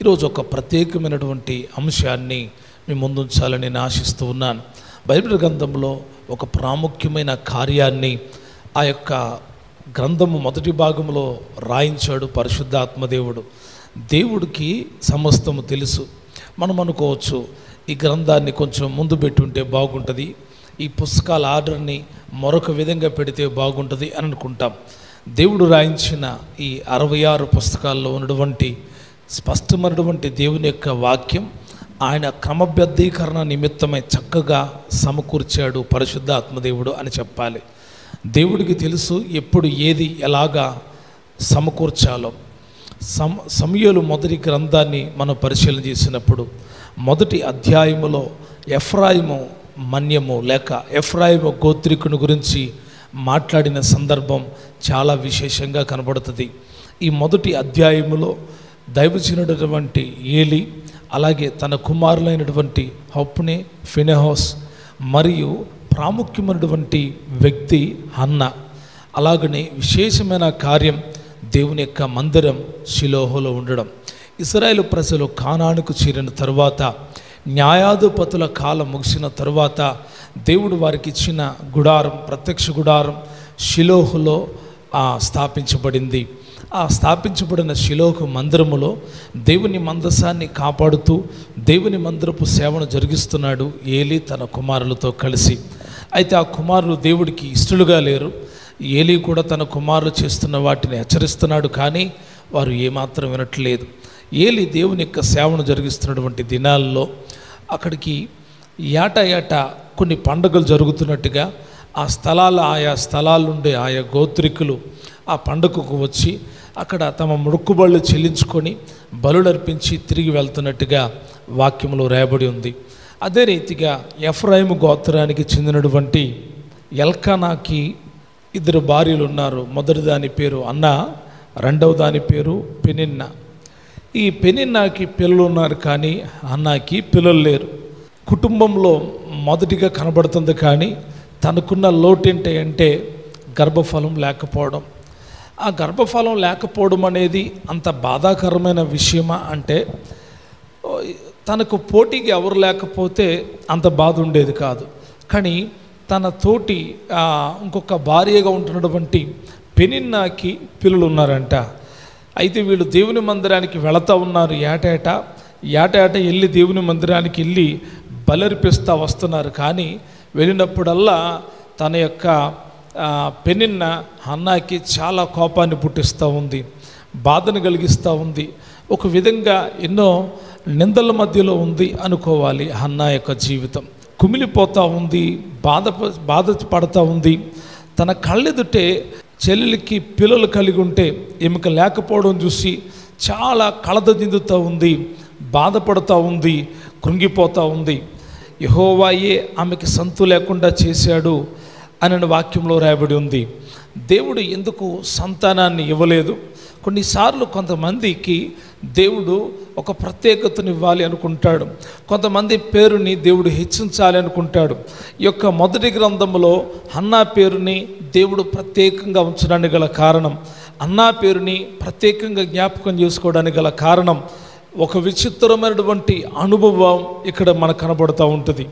ఈరోజు ఒక ప్రత్యేకమైనటువంటి అంశాన్ని మీ ముందుంచాలని నేను ఆశిస్తూ ఉన్నాను బైబిల్ గ్రంథంలో ఒక ప్రాముఖ్యమైన కార్యాన్ని ఆ యొక్క గ్రంథము మొదటి భాగంలో రాయించాడు పరిశుద్ధాత్మదేవుడు దేవుడికి సమస్తము తెలుసు మనం అనుకోవచ్చు ఈ గ్రంథాన్ని కొంచెం ముందు పెట్టుంటే బాగుంటుంది ఈ పుస్తకాల ఆర్డర్ని మరొక విధంగా పెడితే బాగుంటుంది అని అనుకుంటాం దేవుడు రాయించిన ఈ అరవై ఆరు పుస్తకాల్లో ఉన్నటువంటి స్పష్టమైనటువంటి దేవుని యొక్క వాక్యం ఆయన క్రమబద్ధీకరణ నిమిత్తమై చక్కగా సమకూర్చాడు పరిశుద్ధ ఆత్మదేవుడు అని చెప్పాలి దేవుడికి తెలుసు ఎప్పుడు ఏది ఎలాగా సమకూర్చాలో సమ సమయలు మొదటి గ్రంథాన్ని మనం పరిశీలన చేసినప్పుడు మొదటి అధ్యాయములో ఎఫ్రాయిము మన్యము లేక ఎఫ్రాయిము గోత్రికుని గురించి మాట్లాడిన సందర్భం చాలా విశేషంగా కనబడుతుంది ఈ మొదటి అధ్యాయములో దైవజనుడటువంటి ఏలి అలాగే తన కుమారులైనటువంటి హొప్నే ఫినెహోస్ మరియు ప్రాముఖ్యమైనటువంటి వ్యక్తి హన్న అలాగనే విశేషమైన కార్యం దేవుని యొక్క మందిరం శిలోహలో ఉండడం ఇస్రాయేల్ ప్రజలు కానానుకు చేరిన తరువాత న్యాయాధిపతుల కాలం ముగిసిన తరువాత దేవుడు వారికి ఇచ్చిన గుడారం ప్రత్యక్ష గుడారం శిలోహులో ఆ, స్థాపించబడింది ఆ స్థాపించబడిన శిలోహు మందిరములో దేవుని మందసాన్ని కాపాడుతూ దేవుని మందిరపు సేవను జరిగిస్తున్నాడు ఏలి తన కుమారులతో కలిసి అయితే ఆ కుమారులు దేవుడికి ఇష్టలుగా లేరు ఏలి కూడా తన కుమారులు చేస్తున్న వాటిని హెచ్చరిస్తున్నాడు కానీ వారు ఏమాత్రం వినట్లేదు ఏలి దేవుని యొక్క సేవను జరిగిస్తున్నటువంటి దినాల్లో అక్కడికి ఏటా ఏటా కొన్ని పండుగలు జరుగుతున్నట్టుగా ఆ స్థలాల ఆయా స్థలాలుండే ఆయా గోత్రికులు ఆ పండుగకు వచ్చి అక్కడ తమ మొక్కుబళ్ళు చెల్లించుకొని బలులర్పించి తిరిగి వెళ్తున్నట్టుగా వాక్యంలో రాయబడి ఉంది అదే రీతిగా ఎఫ్రాయిము గోత్రానికి చెందినటువంటి ఎల్కానాకి ఇద్దరు భార్యలు ఉన్నారు మొదటి దాని పేరు అన్న రెండవ దాని పేరు పెనిన్న ఈ పెనిన్నాకి పిల్లలు ఉన్నారు కానీ అన్నాకి పిల్లలు లేరు కుటుంబంలో మొదటిగా కనబడుతుంది కానీ తనకున్న లోటేంటి అంటే గర్భఫలం లేకపోవడం ఆ గర్భఫలం లేకపోవడం అనేది అంత బాధాకరమైన విషయమా అంటే ఓ, తనకు పోటీకి ఎవరు లేకపోతే అంత బాధ ఉండేది కాదు కానీ తన తోటి ఆ, ఇంకొక భార్యగా ఉంటున్నటువంటి పెనిన్నాకి పిల్లలు ఉన్నారంట అయితే వీళ్ళు దేవుని మందిరానికి వెళతా ఉన్నారు ఏటేటా ఏటేటా వెళ్ళి దేవుని మందిరానికి వెళ్ళి బలర్పిస్తూ వస్తున్నారు కానీ వెళ్ళినప్పుడల్లా తన యొక్క ఆ, పెనిన్న అన్నాకి చాలా కోపాన్ని పుట్టిస్తూ ఉంది బాధను కలిగిస్తూ ఉంది ఒక విధంగా ఎన్నో నిందల మధ్యలో ఉంది అనుకోవాలి హన్నా యొక్క జీవితం కుమిలిపోతూ ఉంది బాధ బాధ పడుతూ ఉంది తన కళ్ళెదుటే చెల్లెలికి పిల్లలు కలిగి ఉంటే ఈమెకు లేకపోవడం చూసి చాలా కలత చెందుతూ ఉంది బాధపడుతూ ఉంది కృంగిపోతూ ఉంది యహోవాయే ఆమెకి సంతు లేకుండా చేశాడు అనే వాక్యంలో రాయబడి ఉంది దేవుడు ఎందుకు సంతానాన్ని ఇవ్వలేదు కొన్నిసార్లు కొంతమందికి దేవుడు ఒక ప్రత్యేకతను ఇవ్వాలి అనుకుంటాడు కొంతమంది పేరుని దేవుడు హెచ్చించాలి అనుకుంటాడు ఈ యొక్క మొదటి గ్రంథంలో అన్నా పేరుని దేవుడు ప్రత్యేకంగా ఉంచడానికి గల కారణం అన్నా పేరుని ప్రత్యేకంగా జ్ఞాపకం చేసుకోవడానికి గల కారణం ఒక విచిత్రమైనటువంటి అనుభవం ఇక్కడ మనకు కనబడుతూ ఉంటుంది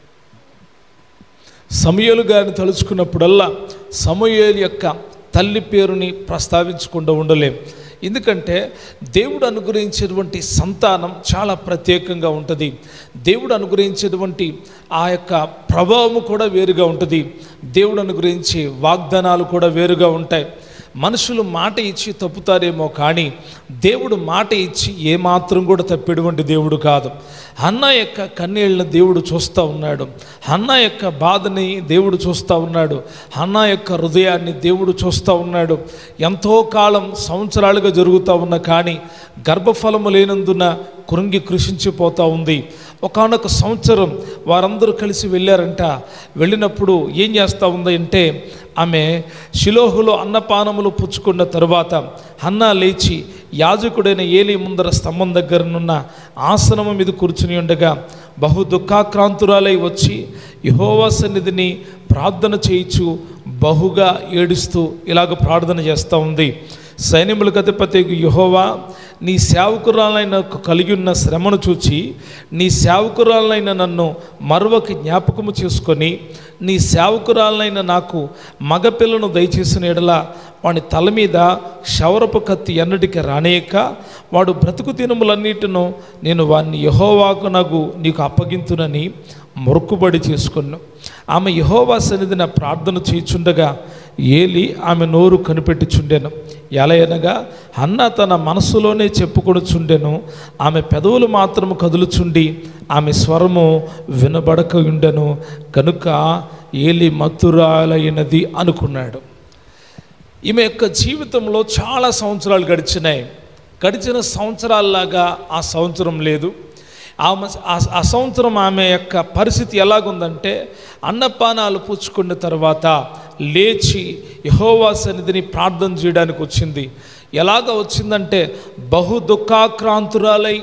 సమయలు గారిని తలుచుకున్నప్పుడల్లా సమయలు యొక్క తల్లి పేరుని ప్రస్తావించకుండా ఉండలేం ఎందుకంటే దేవుడు అనుగ్రహించేటువంటి సంతానం చాలా ప్రత్యేకంగా ఉంటుంది దేవుడు అనుగ్రహించేటువంటి ఆ యొక్క ప్రభావము కూడా వేరుగా ఉంటుంది దేవుడు అనుగ్రహించే వాగ్దానాలు కూడా వేరుగా ఉంటాయి మనుషులు మాట ఇచ్చి తప్పుతారేమో కానీ దేవుడు మాట ఇచ్చి ఏమాత్రం కూడా తప్పేటువంటి దేవుడు కాదు అన్న యొక్క కన్నీళ్ళని దేవుడు చూస్తూ ఉన్నాడు అన్న యొక్క బాధని దేవుడు చూస్తూ ఉన్నాడు అన్న యొక్క హృదయాన్ని దేవుడు చూస్తూ ఉన్నాడు ఎంతో కాలం సంవత్సరాలుగా జరుగుతూ ఉన్న కానీ గర్భఫలము లేనందున కృంగి కృషించిపోతూ ఉంది ఒకానొక సంవత్సరం వారందరూ కలిసి వెళ్ళారంట వెళ్ళినప్పుడు ఏం చేస్తూ ఉంది అంటే ఆమె శిలోహులో అన్నపానములు పుచ్చుకున్న తరువాత హన్నా లేచి యాజకుడైన ఏలి ముందర స్తంభం దగ్గరనున్న ఆసనము మీద కూర్చుని ఉండగా బహు దుఃఖాక్రాంతురాలై వచ్చి యహోవా సన్నిధిని ప్రార్థన చేయించు బహుగా ఏడుస్తూ ఇలాగ ప్రార్థన చేస్తూ ఉంది సైన్యములకు అధిపతి యహోవా నీ సేవకురాలైన కలిగి ఉన్న శ్రమను చూచి నీ సేవకురాలైన నన్ను మరొక జ్ఞాపకము చేసుకొని నీ సేవకురాలైన నాకు మగపిల్లను దయచేసిన ఎడల వాడి తల మీద శవరపు కత్తి ఎన్నటికి రానేయక వాడు బ్రతుకు దినములన్నిటిను నేను వాడిని యహోవాకు నాకు నీకు అప్పగింతునని మొరుక్కుబడి చేసుకున్నాను ఆమె యహోవా సన్నిధిన ప్రార్థన చేయుచుండగా ఏలి ఆమె నోరు కనిపెట్టుచుండెను ఎలా అనగా అన్న తన మనస్సులోనే చెప్పుకొనుచుండెను ఆమె పెదవులు మాత్రము కదులుచుండి ఆమె స్వరము వినబడక ఉండెను కనుక ఏలి మత్తురాలైనది అనుకున్నాడు ఈమె యొక్క జీవితంలో చాలా సంవత్సరాలు గడిచినాయి గడిచిన సంవత్సరాల్లాగా ఆ సంవత్సరం లేదు ఆమె ఆ- ఆ సంవత్సరం ఆమె యొక్క పరిస్థితి ఎలాగుందంటే అన్నపానాలు పుచ్చుకున్న తర్వాత లేచి యహోవా సన్నిధిని ప్రార్థన చేయడానికి వచ్చింది ఎలాగ వచ్చిందంటే బహు దుఃఖాక్రాంతురాలై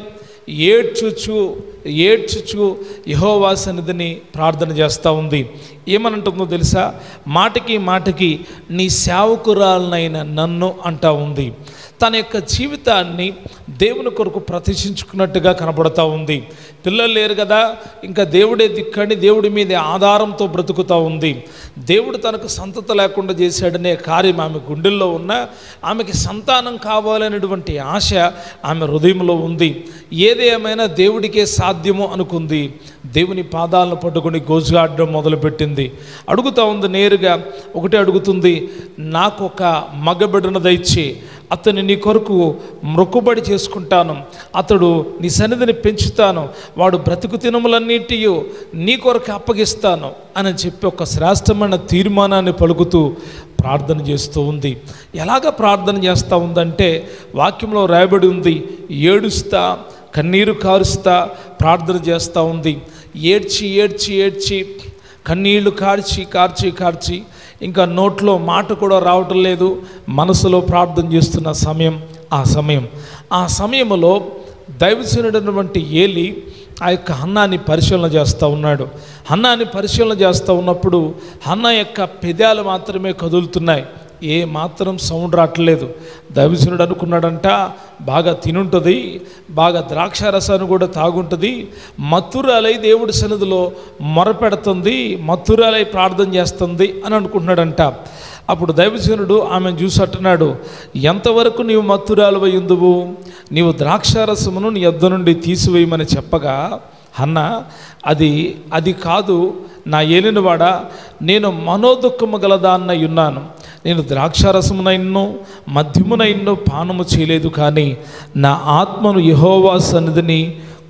ఏడ్చుచు ఏడ్చుచు యహోవా సన్నిధిని ప్రార్థన చేస్తూ ఉంది ఏమనంటుందో తెలుసా మాటకి మాటకి నీ సేవకురాలనైన నన్ను అంటా ఉంది తన యొక్క జీవితాన్ని దేవుని కొరకు ప్రతిష్ఠించుకున్నట్టుగా కనబడుతూ ఉంది పిల్లలు లేరు కదా ఇంకా దేవుడే దిక్కని దేవుడి మీద ఆధారంతో బ్రతుకుతూ ఉంది దేవుడు తనకు సంతత లేకుండా చేశాడనే కార్యం ఆమె గుండెల్లో ఉన్న ఆమెకి సంతానం కావాలనేటువంటి ఆశ ఆమె హృదయంలో ఉంది ఏది ఏమైనా దేవుడికే సాధ్యము అనుకుంది దేవుని పాదాలను పట్టుకొని గోజుగాడడం మొదలుపెట్టింది అడుగుతా ఉంది నేరుగా ఒకటే అడుగుతుంది నాకు ఒక మగబిడ్డను దయచి అతని నీ కొరకు మొక్కుబడి చేసుకుంటాను అతడు నీ సన్నిధిని పెంచుతాను వాడు బ్రతుకు తినములన్నిటి నీ కొరకు అప్పగిస్తాను అని చెప్పి ఒక శ్రేష్టమైన తీర్మానాన్ని పలుకుతూ ప్రార్థన చేస్తూ ఉంది ఎలాగ ప్రార్థన చేస్తూ ఉందంటే వాక్యంలో రాయబడి ఉంది ఏడుస్తా కన్నీరు కారుస్తా ప్రార్థన చేస్తూ ఉంది ఏడ్చి ఏడ్చి ఏడ్చి కన్నీళ్లు కార్చి కార్చి కార్చి ఇంకా నోట్లో మాట కూడా రావటం లేదు మనసులో ప్రార్థన చేస్తున్న సమయం ఆ సమయం ఆ సమయంలో దైవజనుడైనటువంటి ఏలి ఆ యొక్క హన్నాన్ని పరిశీలన చేస్తూ ఉన్నాడు హన్నాన్ని పరిశీలన చేస్తూ ఉన్నప్పుడు హన్న యొక్క పెదాలు మాత్రమే కదులుతున్నాయి ఏ మాత్రం సౌండ్ రావట్లేదు దైవజనుడు అనుకున్నాడంట బాగా తినుంటుంది బాగా ద్రాక్ష రసాన్ని కూడా తాగుంటుంది మత్తురాలై దేవుడి సన్నిధిలో మొరపెడుతుంది మత్తురాలై ప్రార్థన చేస్తుంది అని అనుకుంటున్నాడంట అప్పుడు దైవజనుడు ఆమెను చూసట్టున్నాడు ఎంతవరకు నీవు మత్తురాలు ఉందువు నీవు ద్రాక్షారసమును నీ యొద్ద నుండి తీసివేయమని చెప్పగా అన్న అది అది కాదు నా ఏలినవాడ నేను మనోదుఖము గలదాన్నై ఉన్నాను నేను ద్రాక్షారసమునైన్నో మద్యమునైన్నో పానము చేయలేదు కానీ నా ఆత్మను యహోవా సన్నిధిని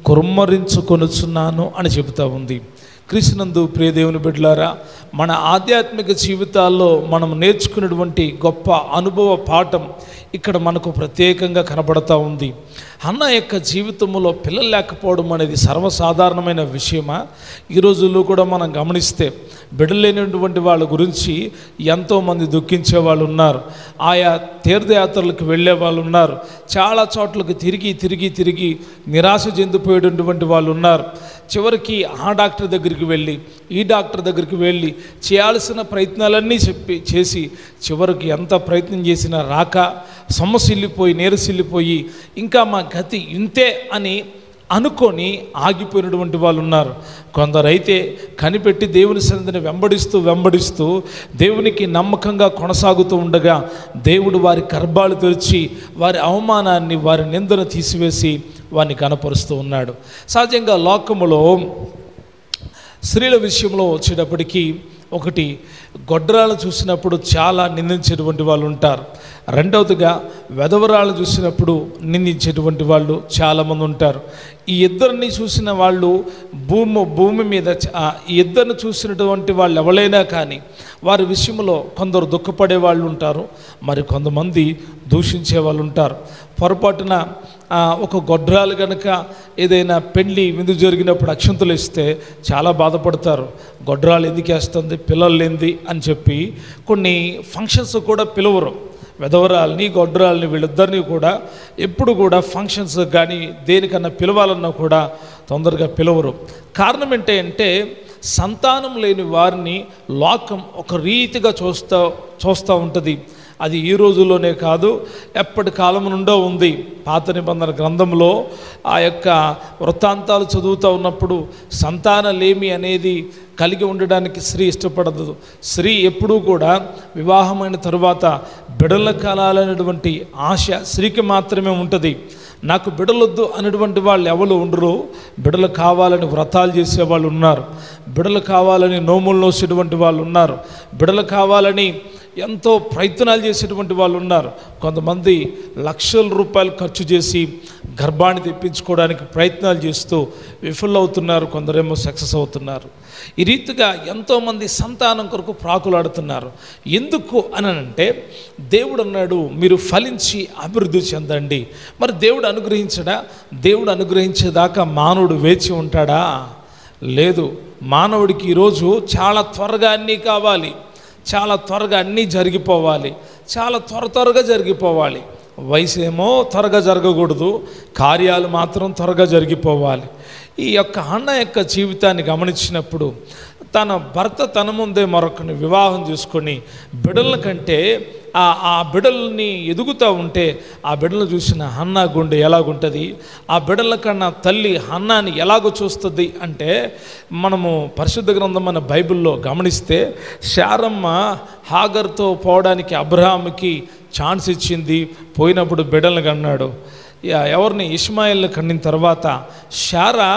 కుమ్మరించుకొనుచున్నాను అని చెబుతా ఉంది క్రీస్తునందు ప్రియదేవుని బిడ్డలారా మన ఆధ్యాత్మిక జీవితాల్లో మనం నేర్చుకున్నటువంటి గొప్ప అనుభవ పాఠం ఇక్కడ మనకు ప్రత్యేకంగా కనబడతా ఉంది అన్న యొక్క జీవితంలో పిల్లలు లేకపోవడం అనేది సర్వసాధారణమైన విషయమా ఈ రోజుల్లో కూడా మనం గమనిస్తే బిడ్డలేనటువంటి వాళ్ళ గురించి ఎంతోమంది దుఃఖించే వాళ్ళు ఉన్నారు ఆయా తీర్థయాత్రలకు వెళ్ళే వాళ్ళు ఉన్నారు చాలా చోట్లకు తిరిగి తిరిగి తిరిగి నిరాశ చెందిపోయేటటువంటి వాళ్ళు ఉన్నారు చివరికి ఆ డాక్టర్ దగ్గరికి వెళ్ళి ఈ డాక్టర్ దగ్గరికి వెళ్ళి చేయాల్సిన ప్రయత్నాలన్నీ చెప్పి చేసి చివరికి ఎంత ప్రయత్నం చేసినా రాక సొమ్మసిల్లిపోయి నేరసిల్లిపోయి ఇంకా మా గతి ఇంతే అని అనుకొని ఆగిపోయినటువంటి వాళ్ళు ఉన్నారు కొందరైతే కనిపెట్టి దేవుని సన్నిధిని వెంబడిస్తూ వెంబడిస్తూ దేవునికి నమ్మకంగా కొనసాగుతూ ఉండగా దేవుడు వారి గర్భాలు తెరిచి వారి అవమానాన్ని వారి నిందను తీసివేసి వారిని కనపరుస్తూ ఉన్నాడు సహజంగా లోకములో స్త్రీల విషయంలో వచ్చేటప్పటికి ఒకటి గొడ్రాలు చూసినప్పుడు చాలా నిందించేటువంటి వాళ్ళు ఉంటారు రెండవదిగా వెధవరాలు చూసినప్పుడు నిందించేటువంటి వాళ్ళు చాలామంది ఉంటారు ఈ ఇద్దరిని చూసిన వాళ్ళు భూమి భూమి మీద చ- ఆ, ఈ ఇద్దరిని చూసినటువంటి వాళ్ళు ఎవరైనా కానీ వారి విషయంలో కొందరు దుఃఖపడే వాళ్ళు ఉంటారు మరి కొంతమంది దూషించే వాళ్ళు ఉంటారు పొరపాటున ఆ, ఒక గొడ్రాలు కనుక ఏదైనా పెళ్ళి విందు జరిగినప్పుడు అక్షంతలు ఇస్తే చాలా బాధపడతారు గొడ్రాలు ఎందుకు వేస్తుంది పిల్లలు లేనిది అని చెప్పి కొన్ని ఫంక్షన్స్ కూడా పిలవరు వెధవరాల్ని గొడ్రాల్ని వీళ్ళిద్దరిని కూడా ఎప్పుడు కూడా ఫంక్షన్స్ కానీ దేనికన్నా పిలవాలన్నా కూడా తొందరగా పిలవరు కారణం ఏంటంటే సంతానం లేని వారిని లోకం ఒక రీతిగా చూస్తూ చూస్తూ ఉంటుంది అది ఈ రోజుల్లోనే కాదు ఎప్పటి కాలం నుండో ఉంది పాత నిబంధన గ్రంథంలో ఆ యొక్క వృత్తాంతాలు చదువుతూ ఉన్నప్పుడు సంతానలేమి అనేది కలిగి ఉండడానికి స్త్రీ ఇష్టపడదు స్త్రీ ఎప్పుడూ కూడా వివాహమైన తరువాత బిడల కాలాలనేటువంటి ఆశ స్త్రీకి మాత్రమే ఉంటుంది నాకు బిడలొద్దు అనేటువంటి వాళ్ళు ఎవరు ఉండరు బిడలు కావాలని వ్రతాలు చేసేవాళ్ళు ఉన్నారు బిడలు కావాలని నోములు నోసేటువంటి వాళ్ళు ఉన్నారు బిడలు కావాలని ఎంతో ప్రయత్నాలు చేసేటువంటి వాళ్ళు ఉన్నారు కొంతమంది లక్షల రూపాయలు ఖర్చు చేసి గర్భాన్ని తెప్పించుకోవడానికి ప్రయత్నాలు చేస్తూ విఫలవుతున్నారు కొందరేమో సక్సెస్ అవుతున్నారు ఈ రీతిగా ఎంతోమంది సంతానం కొరకు ప్రాకులాడుతున్నారు ఎందుకు అని అంటే దేవుడు అన్నాడు మీరు ఫలించి అభివృద్ధి చెందండి మరి దేవుడు అనుగ్రహించడా దేవుడు అనుగ్రహించేదాకా మానవుడు వేచి ఉంటాడా లేదు మానవుడికి ఈరోజు చాలా త్వరగా అన్నీ కావాలి చాలా త్వరగా అన్నీ జరిగిపోవాలి చాలా త్వర త్వరగా జరిగిపోవాలి వయసు ఏమో త్వరగా జరగకూడదు కార్యాలు మాత్రం త్వరగా జరిగిపోవాలి ఈ యొక్క అన్న యొక్క జీవితాన్ని గమనించినప్పుడు తన భర్త తన ముందే మరొకరిని వివాహం చేసుకొని బిడల కంటే ఆ ఆ బిడల్ని ఎదుగుతూ ఉంటే ఆ బిడలు చూసిన హన్నా గుండె ఎలాగుంటుంది ఆ బిడల కన్నా తల్లి హన్నాని ఎలాగో చూస్తుంది అంటే మనము పరిశుద్ధ గ్రంథం మన బైబిల్లో గమనిస్తే శారమ్మ హాగర్తో పోవడానికి అబ్రహాంకి ఛాన్స్ ఇచ్చింది పోయినప్పుడు బిడల్ని కన్నాడు యా, ఎవరిని ఇస్మాయిల్ని కన్నిన తర్వాత శారా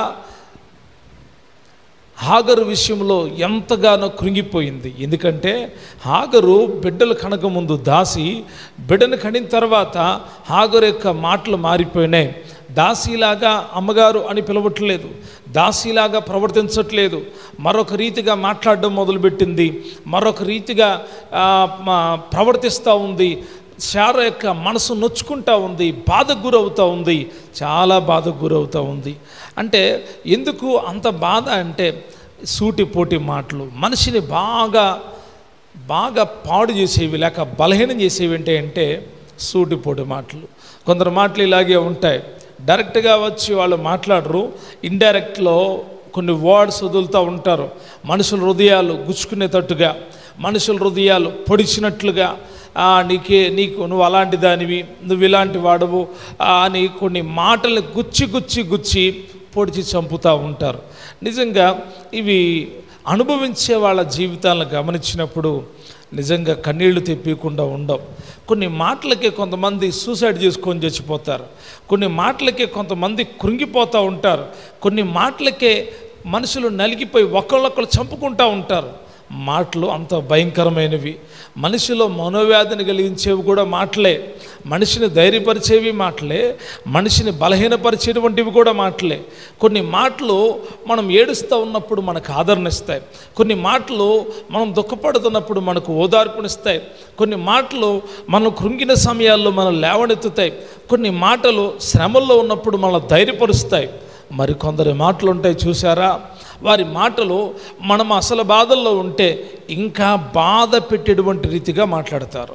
హాగరు విషయంలో ఎంతగానో కృంగిపోయింది ఎందుకంటే హాగరు బిడ్డలు కనక ముందు దాసి బిడ్డను కనిన తర్వాత హాగరు యొక్క మాటలు మారిపోయినాయి దాసిలాగా అమ్మగారు అని పిలవట్లేదు దాసిలాగా ప్రవర్తించట్లేదు మరొక రీతిగా మాట్లాడడం మొదలుపెట్టింది మరొక రీతిగా ఆ, మా- ప్రవర్తిస్తూ ఉంది శార యొక్క మనసు నొచ్చుకుంటా ఉంది బాధకు గురవుతూ ఉంది చాలా బాధకు గురవుతూ ఉంది అంటే ఎందుకు అంత బాధ అంటే సూటిపోటి మాటలు మనిషిని బాగా బాగా పాడు చేసేవి లేక బలహీనం చేసేవి ఏంటి అంటే సూటిపోటి మాటలు కొందరు మాటలు ఇలాగే ఉంటాయి డైరెక్ట్గా వచ్చి వాళ్ళు మాట్లాడరు ఇండైరెక్ట్లో కొన్ని వర్డ్స్ వదులుతూ ఉంటారు మనుషుల హృదయాలు గుచ్చుకునేటట్టుగా మనుషుల హృదయాలు పొడిచినట్లుగా "ఆ, నీకే నీకు నువ్వు అలాంటి దానివి నువ్వు ఇలాంటి వాడవు ఆ, అని కొన్ని మాటలు గుచ్చి గుచ్చి గుచ్చి పొడిచి చంపుతూ ఉంటారు నిజంగా ఇవి అనుభవించే వాళ్ళ జీవితాలను గమనించినప్పుడు నిజంగా కన్నీళ్లు తెప్పకుండా ఉండవు కొన్ని మాటలకే కొంతమంది సూసైడ్ చేసుకొని చచ్చిపోతారు కొన్ని మాటలకే కొంతమంది కృంగిపోతూ ఉంటారు కొన్ని మాటలకే మనుషులు నలిగిపోయి ఒకళ్ళొకళ్ళు చంపుకుంటూ ఉంటారు మాటలు అంత భయంకరమైనవి మనిషిలో మనోవ్యాధిని కలిగించేవి కూడా మాటలే మనిషిని ధైర్యపరిచేవి మాటలే మనిషిని బలహీనపరిచేటువంటివి కూడా మాటలే కొన్ని మాటలు మనం ఏడుస్తూ ఉన్నప్పుడు మనకు ఆదరణ ఇస్తాయి కొన్ని మాటలు మనం దుఃఖపడుతున్నప్పుడు మనకు ఓదార్పునిస్తాయి కొన్ని మాటలు మనం కృంగిన సమయాల్లో మనం లేవనెత్తుతాయి కొన్ని మాటలు శ్రమల్లో ఉన్నప్పుడు మనం ధైర్యపరుస్తాయి మరి కొందరి మాటలు ఉంటాయి చూసారా వారి మాటలు మనం అసలు బాధల్లో ఉంటే ఇంకా బాధ పెట్టేటువంటి రీతిగా మాట్లాడతారు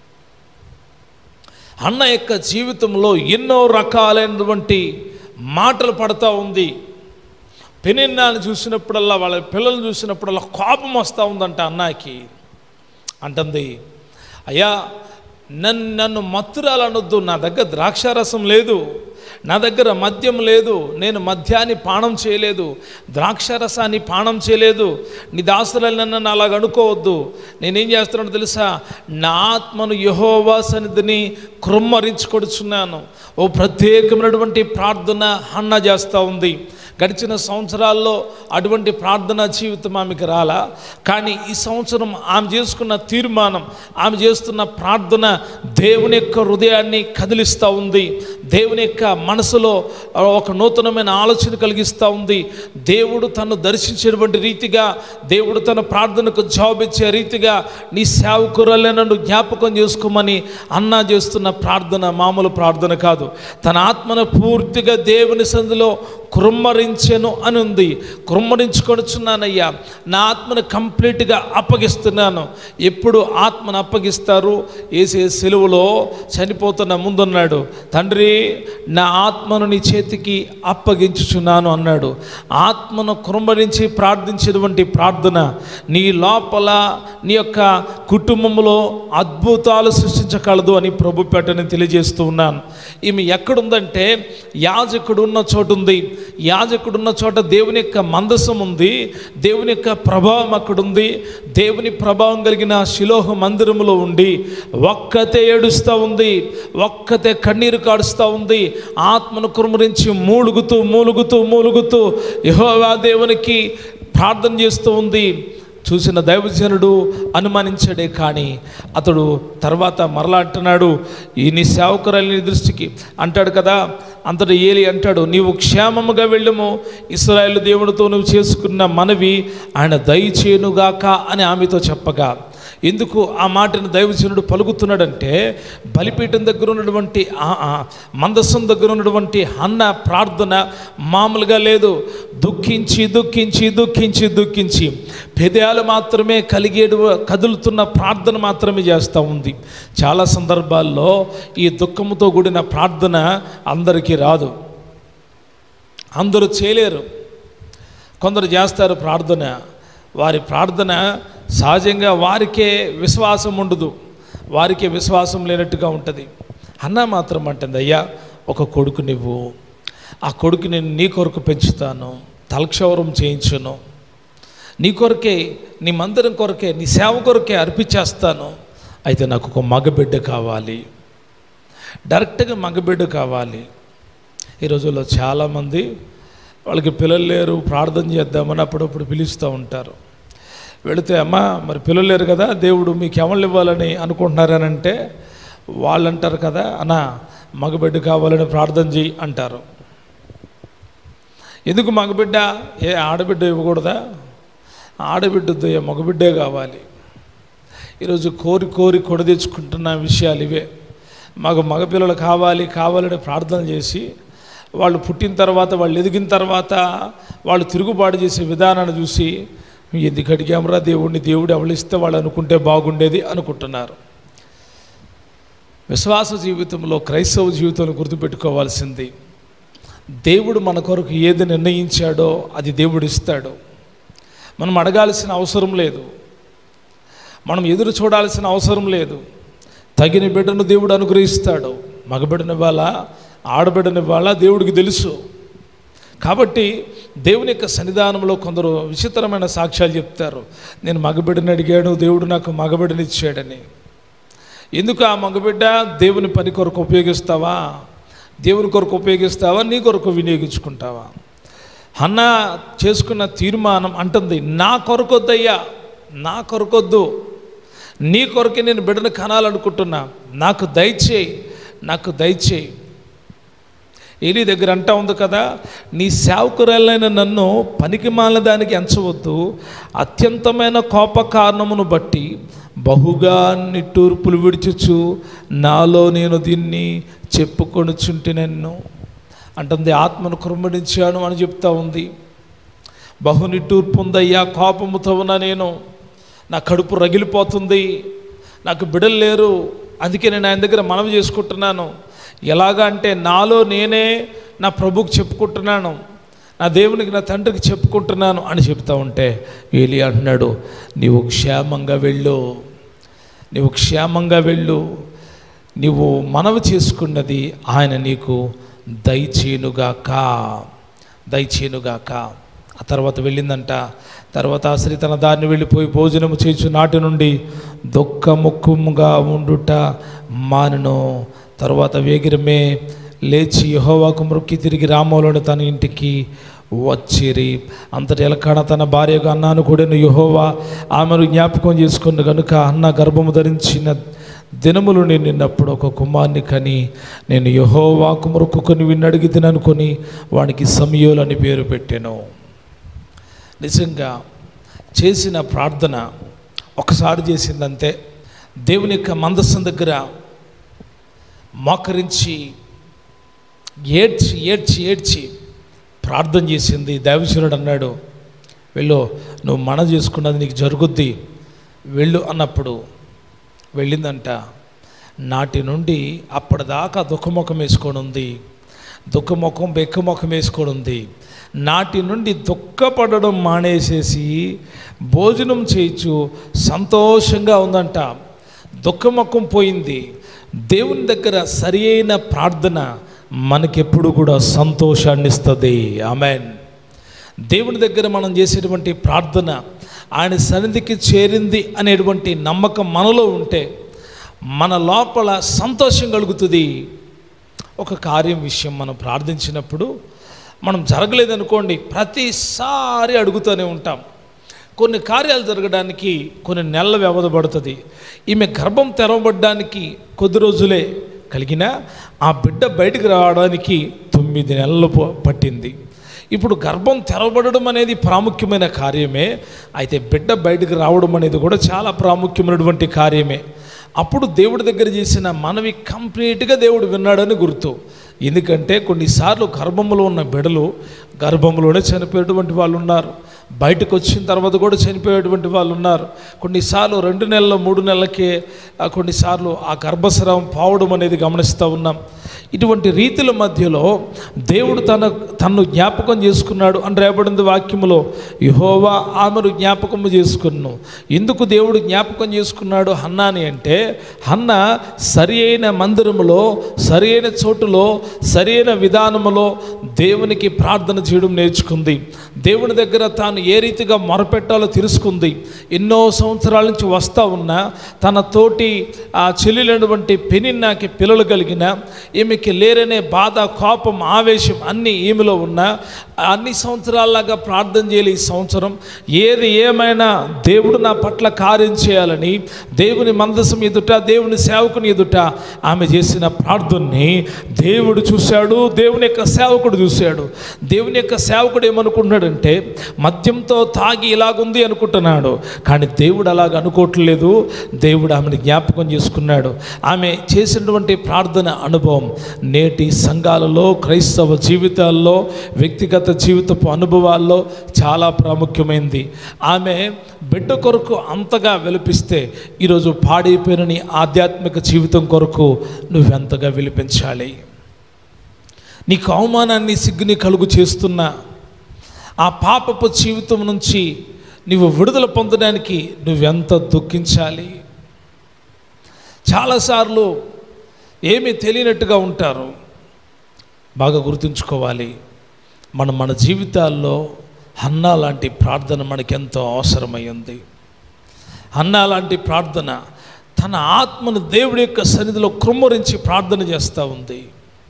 అన్న యొక్క జీవితంలో ఎన్నో రకాలైనటువంటి మాటలు పడతా ఉంది పెనిన్నాన్ని చూసినప్పుడల్లా వాళ్ళ పిల్లల్ని చూసినప్పుడల్లా కోపం వస్తూ ఉందంట అన్నకి అంటుంది అయ్యా నన్ను నన్ను మత్తురాలనొద్దు నా దగ్గర ద్రాక్షారసం లేదు నా దగ్గర మద్యం లేదు నేను మద్యాన్ని పానం చేయలేదు ద్రాక్షారసాన్ని పానం చేయలేదు నీ దాసులని నన్ను అలాగ అనుకోవద్దు నేనేం చేస్తున్నానో తెలుసా నా ఆత్మను యహోవా సన్నిధిని కృమ్మరించుకొడుచున్నాను ఓ ప్రత్యేకమైనటువంటి ప్రార్థన హన్న చేస్తూ ఉంది గడిచిన సంవత్సరాల్లో అటువంటి ప్రార్థనా జీవితం ఆమెకి రాలా కానీ ఈ సంవత్సరం ఆమె చేసుకున్న తీర్మానం ఆమె చేస్తున్న ప్రార్థన దేవుని యొక్క హృదయాన్ని కదిలిస్తూ ఉంది దేవుని యొక్క మనసులో ఒక నూతనమైన ఆలోచన కలిగిస్తూ ఉంది దేవుడు తను దర్శించేటువంటి రీతిగా దేవుడు తన ప్రార్థనకు జవాబిచ్చే రీతిగా నీ సేవకురలే నన్ను జ్ఞాపకం చేసుకోమని అన్నా చేస్తున్న ప్రార్థన మామూలు ప్రార్థన కాదు తన ఆత్మను పూర్తిగా దేవుని సందులో కుమ్మరించెను అని ఉంది కుమ్మరించుకొనుచున్నానయ్యా నా ఆత్మను కంప్లీట్గా అప్పగిస్తున్నాను ఎప్పుడు ఆత్మను అప్పగిస్తారు ఏసే సెలువులో చనిపోతున్న ముందున్నాడు తండ్రి నా ఆత్మను నీ చేతికి అప్పగించుచున్నాను అన్నాడు ఆత్మను కుమ్మరించి ప్రార్థించినటువంటి ప్రార్థన నీ లోపల నీ యొక్క కుటుంబంలో అద్భుతాలు సృష్టించగలదు అని ప్రభు పెట్టని తెలియజేస్తూ ఉన్నాను ఈమె ఎక్కడుందంటే యాజకుడు ఉన్న చోటు ఉంది యాజకుడు ఉన్న చోట దేవుని యొక్క మందసం ఉంది దేవుని యొక్క ప్రభావం అక్కడ ఉంది దేవుని ప్రభావం కలిగిన శిలోహ మందిరములో ఉండి ఒక్కతే ఏడుస్తూ ఉంది ఒక్కతే కన్నీరు కాడుస్తూ ఉంది ఆత్మను కురుమరించి మూలుగుతూ మూలుగుతూ మూలుగుతూ యెహోవా దేవునికి ప్రార్థన చేస్తూ ఉంది చూసిన దైవజనుడు అనుమానించాడే కానీ అతడు తర్వాత మరలా అంటున్నాడు ఈ నీ సేవకురాలి నీ దృష్టికి అంటాడు కదా అంతటి ఏలి అంటాడు నీవు క్షేమముగా వెళ్ళము ఇస్రాయేల్ దేవుడితో నువ్వు చేసుకున్న మనవి ఆయన దయచేనుగాక అని ఆమెతో చెప్పగా ఎందుకు ఆ మాటను దైవజనుడు పలుకుతున్నాడంటే బలిపీఠం దగ్గర ఉన్నటువంటి ఆ- ఆ మందసం దగ్గర ఉన్నటువంటి అన్న ప్రార్థన మామూలుగా లేదు దుఃఖించి దుఃఖించి దుఃఖించి దుఃఖించి పెదాలు మాత్రమే కలిగేడు కదులుతున్న ప్రార్థన మాత్రమే చేస్తూ ఉంది చాలా సందర్భాల్లో ఈ దుఃఖంతో కూడిన ప్రార్థన అందరికీ రాదు అందరూ చేయలేరు కొందరు చేస్తారు ప్రార్థన వారి ప్రార్థన సహజంగా వారికే విశ్వాసం ఉండదు వారికే విశ్వాసం లేనట్టుగా ఉంటుంది అన్న మాత్రం అంటుంది అయ్యా ఒక కొడుకు నువ్వు ఆ కొడుకు నేను నీ కొరకు పెంచుతాను తలక్షవరం చేయించును నీ కొరకే నీ మందిరం కొరకే నీ సేవ కొరకే అర్పించేస్తాను అయితే నాకు ఒక మగబిడ్డ కావాలి డైరెక్ట్గా మగబిడ్డ కావాలి ఈ రోజుల్లో చాలామంది వాళ్ళకి పిల్లలు లేరు ప్రార్థన చేద్దామని అప్పుడప్పుడు పిలుస్తూ ఉంటారు వెళితే అమ్మ మరి పిల్లలు లేరు కదా దేవుడు మీకు ఎవళ్ళు ఇవ్వాలని అనుకుంటున్నారని అంటే వాళ్ళు అంటారు కదా అన్న మగబిడ్డ కావాలని ప్రార్థన చేయి అంటారు ఎందుకు మగబిడ్డ ఏ ఆడబిడ్డ ఇవ్వకూడదా ఆడబిడ్డతో ఏ మగబిడ్డే కావాలి ఈరోజు కోరి కోరి కొడ తెచ్చుకుంటున్న విషయాలు ఇవే మాకు మగపిల్లలు కావాలి కావాలని ప్రార్థన చేసి వాళ్ళు పుట్టిన తర్వాత వాళ్ళు ఎదిగిన తర్వాత వాళ్ళు తిరుగుబాటు చేసే విధానాన్ని చూసి ఎందుకు అడిగామరా దేవుడిని దేవుడు ఎవరిస్తే వాళ్ళు అనుకుంటే బాగుండేది అనుకుంటున్నారు విశ్వాస జీవితంలో క్రైస్తవ జీవితంలో గుర్తుపెట్టుకోవాల్సింది దేవుడు మన కొరకు ఏది నిర్ణయించాడో అది దేవుడు ఇస్తాడు మనం అడగాల్సిన అవసరం లేదు మనం ఎదురు చూడాల్సిన అవసరం లేదు తగిన బిడ్డను దేవుడు అనుగ్రహిస్తాడు మగబిడ్డనివ్వాలా ఆడబిడ్డనివ్వాలా దేవుడికి తెలుసు కాబట్టి దేవుని యొక్క సన్నిధానంలో కొందరు విచిత్రమైన సాక్ష్యాలు చెప్తారు నేను మగబిడ్డని అడిగాడు దేవుడు నాకు మగబిడ్డనిచ్చాడని ఎందుకు ఆ మగబిడ్డ దేవుని పని కొరకు ఉపయోగిస్తావా దేవుని కొరకు ఉపయోగిస్తావా నీ కొరకు వినియోగించుకుంటావా అన్న చేసుకున్న తీర్మానం అంటుంది నా కొరకొద్దయ్యా నా కొరకొద్దు నీ కొరకే నేను బిడ్డను కనాలనుకుంటున్నా నాకు దయచేయి నాకు దయచేయి ఏలీ దగ్గర అంటా ఉంది కదా నీ సేవకురాలైన నన్ను పనికి దానికి ఎంచవద్దు అత్యంతమైన కోప కారణమును బట్టి బహుగా నిట్టూర్పులు విడిచుచు నాలో నేను దీన్ని చెప్పుకొనుచుంటే నన్ను అంటుంది ఆత్మను కురుమడించాను అని చెప్తా ఉంది బహు నిట్టూర్పు ఉందయ్యా కోపముతో ఉన్న నేను నా కడుపు రగిలిపోతుంది నాకు బిడలు లేరు అందుకే నేను ఆయన దగ్గర మనవి చేసుకుంటున్నాను ఎలాగా అంటే నాలో నేనే నా ప్రభుకు చెప్పుకుంటున్నాను నా దేవునికి నా తండ్రికి చెప్పుకుంటున్నాను అని చెప్తా ఉంటే ఏలి అంటున్నాడు నీవు క్షేమంగా వెళ్ళు నీవు క్షేమంగా వెళ్ళు నీవు మనవి చేసుకున్నది ఆయన నీకు దయచేనుగాక దయచేనుగాక ఆ తర్వాత వెళ్ళిందంట తర్వాత ఆ స్త్రీ తన దారిని వెళ్ళిపోయి భోజనము చేయించు నాటి నుండి దుఃఖముఖముగా ఉండుట మానను తర్వాత వేగిరమే లేచి యెహోవాకు మొక్కి తిరిగి రామోలోని తన ఇంటికి వచ్చిరి అంతటి ఎలకాడ తన భార్యకు అన్నాను కూడా యెహోవా ఆమెను జ్ఞాపకం చేసుకున్న కనుక అన్న గర్భము ధరించిన దినములు నేను నిన్నప్పుడు ఒక కుమార్ని కని నేను యెహోవాకు మొక్కుకొని విని అడిగి తిననుకొని వానికి సమయోలు అని పేరు పెట్టాను నిజంగా చేసిన ప్రార్థన ఒకసారి చేసిందంతే దేవుని యొక్క మందస్సం దగ్గర మోకరించి ఏడ్చి ఏడ్చి ఏడ్చి ప్రార్థన చేసింది దైవశరుడు అన్నాడు వెళ్ళు నువ్వు మన చేసుకున్నది నీకు జరుగుద్ది వెళ్ళు అన్నప్పుడు వెళ్ళిందంట నాటి నుండి అప్పటిదాకా దుఃఖముఖం వేసుకొని ఉంది దుఃఖముఖం బెక్కముఖం వేసుకొని ఉంది నాటి నుండి దుఃఖపడడం మానేసేసి భోజనం చేయొచ్చు సంతోషంగా ఉందంట దుఃఖముఖం పోయింది దేవుని దగ్గర సరి అయిన ప్రార్థన మనకెప్పుడు కూడా సంతోషాన్ని ఇస్తుంది ఆమెన్ దేవుని దగ్గర మనం చేసేటువంటి ప్రార్థన ఆయన సన్నిధికి చేరింది అనేటువంటి నమ్మకం మనలో ఉంటే మన లోపల సంతోషం కలుగుతుంది ఒక కార్యం విషయం మనం ప్రార్థించినప్పుడు మనం జరగలేదనుకోండి ప్రతిసారి అడుగుతూనే ఉంటాం కొన్ని కార్యాలు జరగడానికి కొన్ని నెలల వ్యవధి పడుతుంది ఈమె గర్భం తెరవబడ్డానికి కొద్ది రోజులే కలిగిన ఆ బిడ్డ బయటికి రావడానికి తొమ్మిది నెలలు ప- పట్టింది ఇప్పుడు గర్భం తెరవబడడం అనేది ప్రాముఖ్యమైన కార్యమే అయితే బిడ్డ బయటికి రావడం అనేది కూడా చాలా ప్రాముఖ్యమైనటువంటి కార్యమే అప్పుడు దేవుడి దగ్గర చేసిన మనవి కంప్లీట్గా దేవుడు విన్నాడని గుర్తు ఎందుకంటే కొన్నిసార్లు గర్భంలో ఉన్న బిడలు గర్భంలోనే చనిపోయేటువంటి వాళ్ళు ఉన్నారు బయటకు వచ్చిన తర్వాత కూడా చనిపోయేటువంటి వాళ్ళు ఉన్నారు కొన్నిసార్లు రెండు నెలల మూడు నెలలకే ఆ, కొన్నిసార్లు ఆ గర్భస్రావం పావడం అనేది గమనిస్తూ ఉన్నాం ఇటువంటి రీతుల మధ్యలో దేవుడు తన తన్ను జ్ఞాపకం చేసుకున్నాడు అని రేపడింది వాక్యములో యహోవా ఆమెను జ్ఞాపకము చేసుకున్నాను ఎందుకు దేవుడు జ్ఞాపకం చేసుకున్నాడు హన్నాని అంటే హన్న సరి అయిన మందిరములో సరి అయిన చోటులో సరి అయిన విధానములో దేవునికి ప్రార్థన చేయడం నేర్చుకుంది దేవుని దగ్గర తాను ఏ రీతిగా మొరపెట్టాలో తెలుసుకుంది ఎన్నో సంవత్సరాల నుంచి వస్తూ ఉన్న తన తోటి ఆ చెల్లెలైనటువంటి పెనిన్నాకి పిల్లలు కలిగిన ఈమెకి లేరనే బాధ కోపం ఆవేశం అన్నీ ఈమెలో ఉన్న అన్ని సంవత్సరాల్లాగా ప్రార్థన చేయాలి ఈ సంవత్సరం ఏది ఏమైనా దేవుడు నా పట్ల కార్యం చేయాలని దేవుని మందసం ఎదుట దేవుని సేవకుని ఎదుట ఆమె చేసిన ప్రార్థనని దేవుడు చూశాడు దేవుని యొక్క సేవకుడు చూశాడు దేవుని యొక్క సేవకుడు ఏమనుకుంటున్నాడంటే మద్యంతో తాగి ఇలాగుంది అనుకుంటున్నాడు కానీ దేవుడు అలాగ అనుకోవట్లేదు దేవుడు ఆమెను జ్ఞాపకం చేసుకున్నాడు ఆమె చేసినటువంటి ప్రార్థన అనుభవం నేటి సంఘాలలో క్రైస్తవ జీవితాల్లో వ్యక్తిగత జీవితపు అనుభవాల్లో చాలా ప్రాముఖ్యమైంది ఆమె బిడ్డ కొరకు అంతగా విలిపిస్తే ఈరోజు పాడైపోయిన నీ ఆధ్యాత్మిక జీవితం కొరకు నువ్వెంతగా విలిపించాలి నీకు అవమానాన్ని సిగ్గుని కలుగు చేస్తున్న ఆ పాపపు జీవితం నుంచి నువ్వు విడుదల పొందడానికి నువ్వెంత దుఃఖించాలి చాలాసార్లు ఏమీ తెలియనట్టుగా ఉంటారు బాగా గుర్తుంచుకోవాలి మనం మన జీవితాల్లో హన్నా లాంటి ప్రార్థన మనకెంతో అవసరమై ఉంది హన్నా లాంటి ప్రార్థన తన ఆత్మను దేవుడి యొక్క సన్నిధిలో కృమ్మరించి ప్రార్థన చేస్తూ ఉంది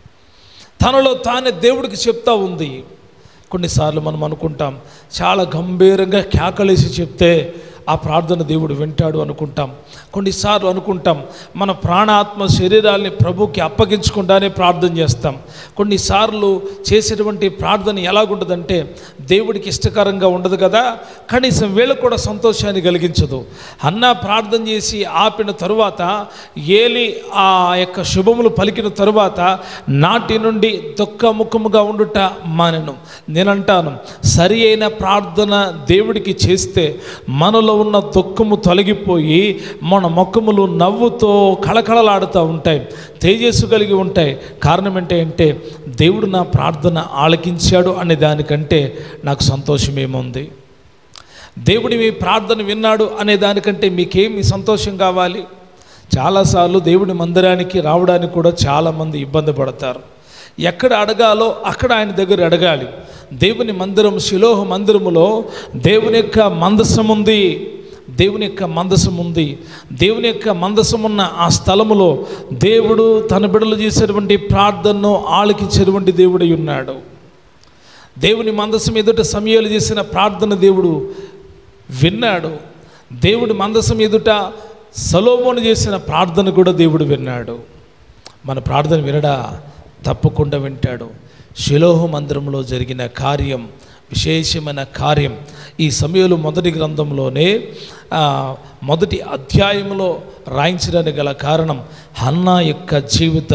తనలో తానే దేవుడికి చెప్తా ఉంది కొన్నిసార్లు మనం అనుకుంటాం చాలా గంభీరంగా కేకలేసి చెప్తే ఆ ప్రార్థన దేవుడు వింటాడు అనుకుంటాం కొన్నిసార్లు అనుకుంటాం మన ప్రాణాత్మ శరీరాల్ని ప్రభుకి అప్పగించకుండానే ప్రార్థన చేస్తాం కొన్నిసార్లు చేసేటువంటి ప్రార్థన ఎలాగుంటుందంటే దేవుడికి ఇష్టకరంగా ఉండదు కదా కనీసం వీళ్ళకు కూడా సంతోషాన్ని కలిగించదు అన్న ప్రార్థన చేసి ఆపిన తరువాత ఏలి ఆ యొక్క శుభములు పలికిన తరువాత నాటి నుండి దుఃఖముఖముగా ఉండుట మానెను నేనంటాను సరి అయిన ప్రార్థన దేవుడికి చేస్తే మనలో ఉన్న దుఃఖము తొలగిపోయి మన ముఖములు నవ్వుతో కళకళలాడుతూ ఉంటాయి తేజస్సు కలిగి ఉంటాయి కారణం ఏంటి అంటే దేవుడు నా ప్రార్థన ఆలకించాడు అనే దానికంటే నాకు సంతోషమేముంది దేవుడి మీ ప్రార్థన విన్నాడు అనే దానికంటే మీకేమి సంతోషం కావాలి చాలాసార్లు దేవుడి మందిరానికి రావడానికి కూడా చాలామంది ఇబ్బంది పడతారు ఎక్కడ అడగాలో అక్కడ ఆయన దగ్గర అడగాలి దేవుని మందిరం శిలోహ మందిరములో దేవుని యొక్క మందసం ఉంది దేవుని యొక్క మందసం ఉంది దేవుని యొక్క మందసం ఉన్న ఆ స్థలములో దేవుడు తన బిడలు చేసేటువంటి ప్రార్థనను ఆలకించేటువంటి దేవుడై ఉన్నాడు దేవుని మందసం ఎదుట సమయాలు చేసిన ప్రార్థన దేవుడు విన్నాడు దేవుడి మందసం ఎదుట సలోమోను చేసిన ప్రార్థన కూడా దేవుడు విన్నాడు మన ప్రార్థన వినడా తప్పకుండా వింటాడు శిలోహ మందిరంలో జరిగిన కార్యం విశేషమైన కార్యం ఈ సమయంలో మొదటి గ్రంథంలోనే ఆ, మొదటి అధ్యాయంలో రాయించడానికి గల కారణం హన్నా యొక్క జీవితం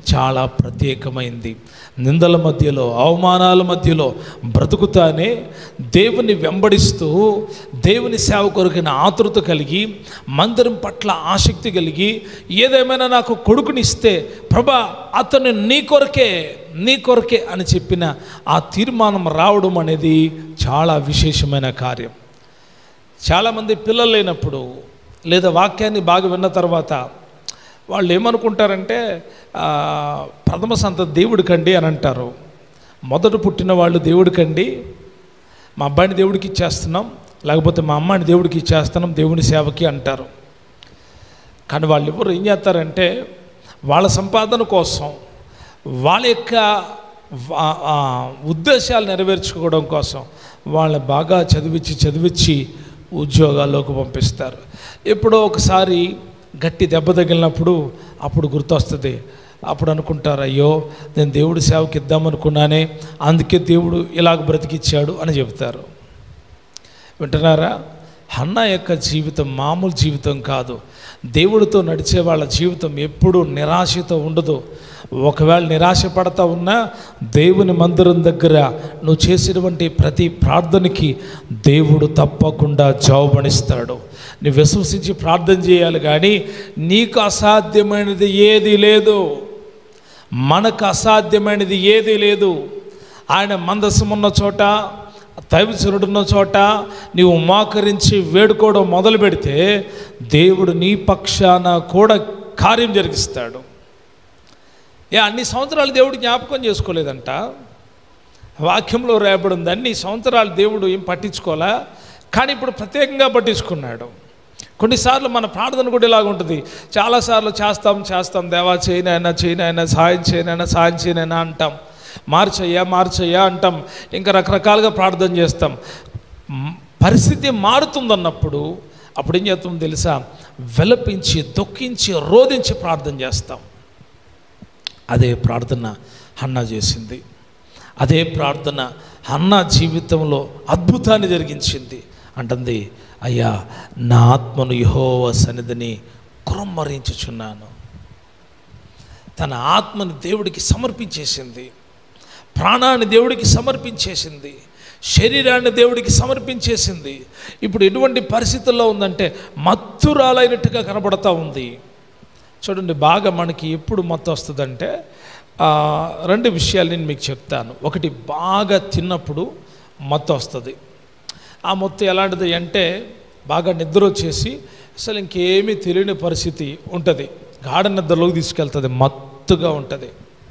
చాలా ప్రత్యేకమైంది నిందల మధ్యలో అవమానాల మధ్యలో బ్రతుకుతానే దేవుని వెంబడిస్తూ దేవుని సేవ కొరకైన ఆతృత కలిగి మందిరం పట్ల ఆసక్తి కలిగి ఏదేమైనా నాకు కొడుకునిస్తే ప్రభా అతను నీ కొరకే నీ కొరకే అని చెప్పిన ఆ తీర్మానం రావడం అనేది చాలా విశేషమైన కార్యం చాలామంది పిల్లలు లేనప్పుడు లేదా వాక్యాన్ని బాగా విన్న తర్వాత వాళ్ళు ఏమనుకుంటారంటే ఆ, ప్రథమ సంత దేవుడికండి అని అంటారు మొదట పుట్టిన వాళ్ళు దేవుడికండి మా అబ్బాయిని దేవుడికి ఇచ్చేస్తున్నాం లేకపోతే మా అమ్మాయిని దేవుడికి ఇచ్చేస్తున్నాం దేవుని సేవకి అంటారు కానీ వాళ్ళు ఎవరు ఏం చేస్తారంటే వాళ్ళ సంపాదన కోసం వాళ్ళ యొక్క వా- ఆ ఉద్దేశాలు నెరవేర్చుకోవడం కోసం వాళ్ళని బాగా చదివించి చదివించి ఉద్యోగాల్లోకి పంపిస్తారు ఎప్పుడో ఒకసారి గట్టి దెబ్బ తగిలినప్పుడు అప్పుడు గుర్తొస్తుంది అప్పుడు అనుకుంటారు అయ్యో నేను దేవుడి సేవకి ఇద్దామనుకున్నానే అందుకే దేవుడు ఇలాగ బ్రతికిచ్చాడు అని చెబుతారు వింటున్నారా హన్న యొక్క జీవితం మామూలు జీవితం కాదు దేవుడితో నడిచే వాళ్ళ జీవితం ఎప్పుడూ నిరాశతో ఉండదు ఒకవేళ నిరాశ పడతా ఉన్నా దేవుని మందిరం దగ్గర నువ్వు చేసినటువంటి ప్రతి ప్రార్థనకి దేవుడు తప్పకుండా జవాబనిస్తాడు నువ్వు విశ్వసించి ప్రార్థన చేయాలి కానీ నీకు అసాధ్యమైనది ఏది లేదు మనకు అసాధ్యమైనది ఏదీ లేదు ఆయన మందసం ఉన్న చోట దైవచరుడున్న చోట నీవు మోకరించి వేడుకోవడం మొదలు పెడితే దేవుడు నీ పక్షాన కూడా కార్యం జరిగిస్తాడు ఏ అన్ని సంవత్సరాలు దేవుడు జ్ఞాపకం చేసుకోలేదంట వాక్యంలో రాయబడి ఉంది అన్ని సంవత్సరాలు దేవుడు ఏం పట్టించుకోలే కానీ ఇప్పుడు ప్రత్యేకంగా పట్టించుకున్నాడు కొన్నిసార్లు మన ప్రార్థన కూడా ఇలాగ ఉంటుంది చాలాసార్లు చేస్తాం చేస్తాం దేవా చేయనైనా చేయనైనా సాయం చేయనైనా సాయం చేయనైనా అంటాం మార్చయ్యా మార్చయ్యా అంటాం ఇంకా రకరకాలుగా ప్రార్థన చేస్తాం మ్, పరిస్థితి మారుతుందన్నప్పుడు అప్పుడు ఏం చేస్తాం తెలుసా విలపించి దుఃఖించి రోధించి ప్రార్థన చేస్తాం అదే ప్రార్థన హన్నా చేసింది అదే ప్రార్థన హన్నా జీవితంలో అద్భుతాన్ని జరిగించింది అంటుంది అయ్యా నా ఆత్మను యహోవ సన్నిధిని కురమ్మరించుచున్నాను తన ఆత్మని దేవుడికి సమర్పించేసింది ప్రాణాన్ని దేవుడికి సమర్పించేసింది శరీరాన్ని దేవుడికి సమర్పించేసింది ఇప్పుడు ఎటువంటి పరిస్థితుల్లో ఉందంటే మత్తురాలైనట్టుగా కనబడతా ఉంది చూడండి బాగా మనకి ఎప్పుడు మత్తు వస్తుందంటే ఆ, రెండు విషయాలు నేను మీకు చెప్తాను ఒకటి బాగా తిన్నప్పుడు మత్తు వస్తుంది ఆ మత్తు ఎలాంటిది అంటే బాగా నిద్ర వచ్చేసి అసలు ఇంకేమీ తెలియని పరిస్థితి ఉంటుంది గాఢ నిద్రలోకి తీసుకెళ్తుంది మత్తుగా ఉంటుంది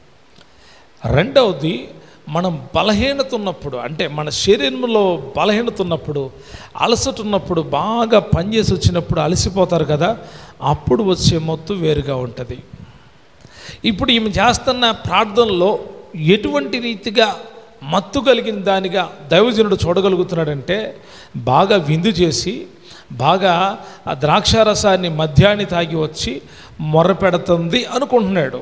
రెండవది మనం బలహీనత ఉన్నప్పుడు అంటే మన శరీరంలో బలహీనత ఉన్నప్పుడు అలసట ఉన్నప్పుడు బాగా పనిచేసి వచ్చినప్పుడు అలసిపోతారు కదా అప్పుడు వచ్చే మొత్తు వేరుగా ఉంటుంది ఇప్పుడు ఈమె చేస్తున్న ప్రార్థనలో ఎటువంటి రీతిగా మత్తు కలిగిన దానిగా దైవజనుడు చూడగలుగుతున్నాడంటే బాగా విందు చేసి బాగా ఆ ద్రాక్షారసాన్ని మద్యాన్ని తాగి వచ్చి మొర్ర పెడుతుంది అనుకుంటున్నాడు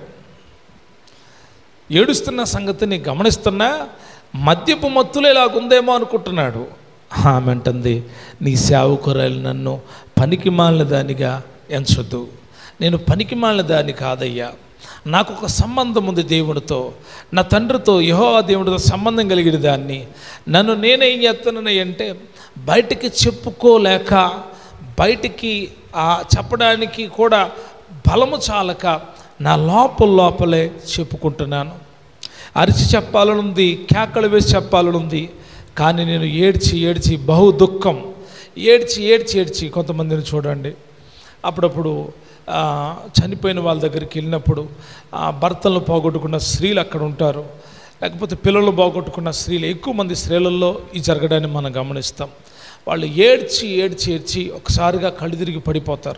ఏడుస్తున్న సంగతిని గమనిస్తున్నా మద్యపు మత్తులు ఇలాగుందేమో అనుకుంటున్నాడు ఆమె అంటుంది నీ సేవకురాలు నన్ను పనికి మాలిన దానిగా ఎంచొద్దు నేను పనికి మాలిన దాన్ని కాదయ్యా నాకు ఒక సంబంధం ఉంది దేవుడితో నా తండ్రితో యహో దేవుడితో సంబంధం కలిగిన దాన్ని నన్ను నేనేం చేస్తానని అంటే బయటికి చెప్పుకోలేక బయటికి ఆ చెప్పడానికి కూడా బలము చాలక నా లోపల లోపలే చెప్పుకుంటున్నాను అరిచి చెప్పాలనుంది కేకలు వేసి చెప్పాలనుంది కానీ నేను ఏడ్చి ఏడ్చి బహు దుఃఖం ఏడ్చి ఏడ్చి ఏడ్చి కొంతమందిని చూడండి అప్పుడప్పుడు ఆ, చనిపోయిన వాళ్ళ దగ్గరికి వెళ్ళినప్పుడు ఆ భర్తలను పోగొట్టుకున్న స్త్రీలు అక్కడ ఉంటారు లేకపోతే పిల్లలు పోగొట్టుకున్న స్త్రీలు ఎక్కువ మంది స్త్రీలలో ఈ జరగడాన్ని మనం గమనిస్తాం వాళ్ళు ఏడ్చి ఏడ్చి ఏడ్చి ఒకసారిగా కళ్ళు తిరిగి పడిపోతారు